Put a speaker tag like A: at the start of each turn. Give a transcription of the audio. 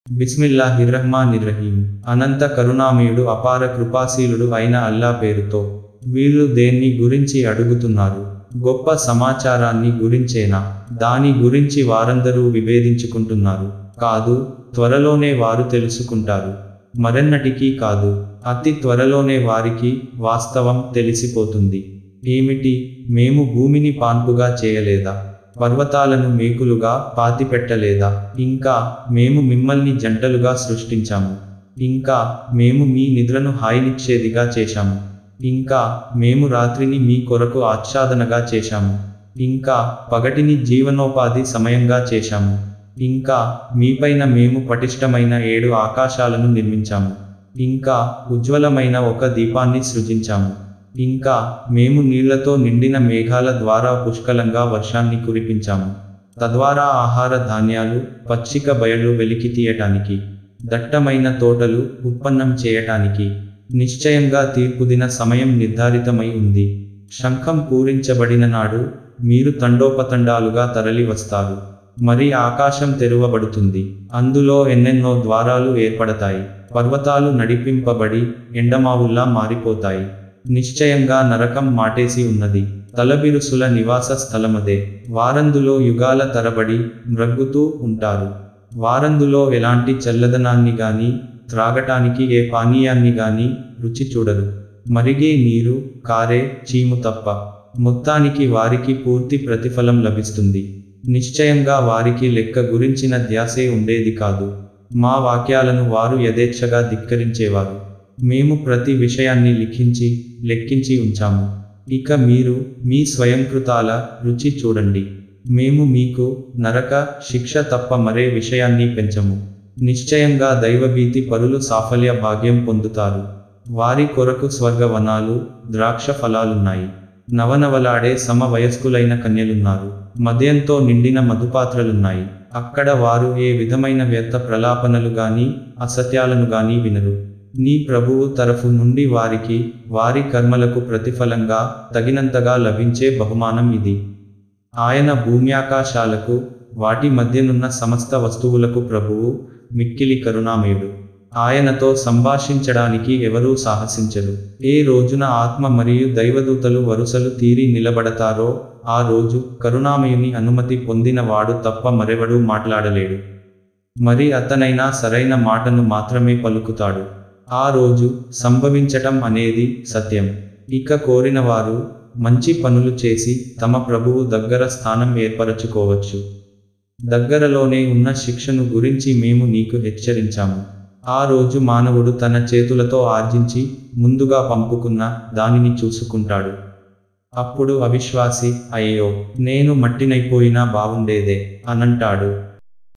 A: బిస్మిల్లాహిర్రహ్మానిర్రహీం అనంత కరుణామయుడు అపార కృపాశీలుడు అయిన అల్లా పేరుతో వీళ్ళు దేన్ని గురించి అడుగుతున్నారు గొప్ప సమాచారాన్ని గురించేనా దాని గురించి వారందరూ విభేదించుకుంటున్నారు కాదు త్వరలోనే వారు తెలుసుకుంటారు మరెన్నటికీ కాదు అతి త్వరలోనే వారికి వాస్తవం తెలిసిపోతుంది ఏమిటి మేము భూమిని పాన్పుగా చేయలేదా పర్వతాలను మేకులుగా పాతిపెట్టలేదా ఇంకా మేము మిమ్మల్ని జంటలుగా సృష్టించాము ఇంకా మేము మీ నిద్రను హాయినిచ్చేదిగా చేశాము ఇంకా మేము రాత్రిని మీ కొరకు ఆచ్ఛాదనగా చేశాము ఇంకా పగటిని జీవనోపాధి సమయంగా చేశాము ఇంకా మీపైన మేము పటిష్టమైన ఏడు ఆకాశాలను నిర్మించాము ఇంకా ఉజ్వలమైన ఒక దీపాన్ని సృజించాము ఇంకా మేము నీళ్లతో నిండిన మేఘాల ద్వారా పుష్కలంగా వర్షాన్ని కురిపించాము తద్వారా ఆహార ధాన్యాలు పచ్చిక బయళ్ళు వెలికి తీయటానికి దట్టమైన తోటలు ఉత్పన్నం చేయటానికి నిశ్చయంగా తీర్పుదిన సమయం నిర్ధారితమై ఉంది శంఖం పూరించబడిన నాడు మీరు తండోపతండాలుగా తరలి వస్తారు మరి ఆకాశం తెరువబడుతుంది అందులో ఎన్నెన్నో ద్వారాలు ఏర్పడతాయి పర్వతాలు నడిపింపబడి ఎండమావుల్లా మారిపోతాయి నిశ్చయంగా నరకం మాటేసి ఉన్నది తలబిరుసుల నివాస స్థలమదే వారందులో యుగాల తరబడి మ్రగ్గుతూ ఉంటారు వారందులో ఎలాంటి చల్లదనాన్ని గాని త్రాగటానికి ఏ పానీయాన్ని గాని రుచి చూడరు మరిగే నీరు కారే చీము తప్ప మొత్తానికి వారికి పూర్తి ప్రతిఫలం లభిస్తుంది నిశ్చయంగా వారికి లెక్క గురించిన ధ్యాసే ఉండేది కాదు మా వాక్యాలను వారు యథేచ్ఛగా ధిక్కరించేవారు మేము ప్రతి విషయాన్ని లిఖించి లెక్కించి ఉంచాము ఇక మీరు మీ స్వయంకృతాల రుచి చూడండి మేము మీకు నరక శిక్ష తప్ప మరే విషయాన్ని పెంచము నిశ్చయంగా దైవభీతి పరులు సాఫల్య భాగ్యం పొందుతారు వారి కొరకు స్వర్గవనాలు ద్రాక్ష ఫలాలున్నాయి నవనవలాడే సమ వయస్కులైన కన్యలున్నారు మద్యంతో నిండిన మధుపాత్రలున్నాయి అక్కడ వారు ఏ విధమైన వ్యర్థ ప్రలాపనలు గాని అసత్యాలను గాని వినరు నీ ప్రభువు తరఫు నుండి వారికి వారి కర్మలకు ప్రతిఫలంగా తగినంతగా లభించే బహుమానం ఇది ఆయన భూమ్యాకాశాలకు వాటి మధ్యనున్న సమస్త వస్తువులకు ప్రభువు మిక్కిలి కరుణామయుడు ఆయనతో సంభాషించడానికి ఎవరూ సాహసించరు ఏ రోజున ఆత్మ మరియు దైవదూతలు వరుసలు తీరి నిలబడతారో ఆ రోజు కరుణామయుని అనుమతి పొందిన వాడు తప్ప మరెవడూ మాట్లాడలేడు మరి అతనైనా సరైన మాటను మాత్రమే పలుకుతాడు ఆ రోజు సంభవించటం అనేది సత్యం ఇక కోరినవారు మంచి పనులు చేసి తమ ప్రభువు దగ్గర స్థానం ఏర్పరచుకోవచ్చు దగ్గరలోనే ఉన్న శిక్షను గురించి మేము నీకు హెచ్చరించాము ఆ రోజు మానవుడు తన చేతులతో ఆర్జించి ముందుగా పంపుకున్న దానిని చూసుకుంటాడు అప్పుడు అవిశ్వాసి అయ్యో నేను మట్టినైపోయినా బావుండేదే అనంటాడు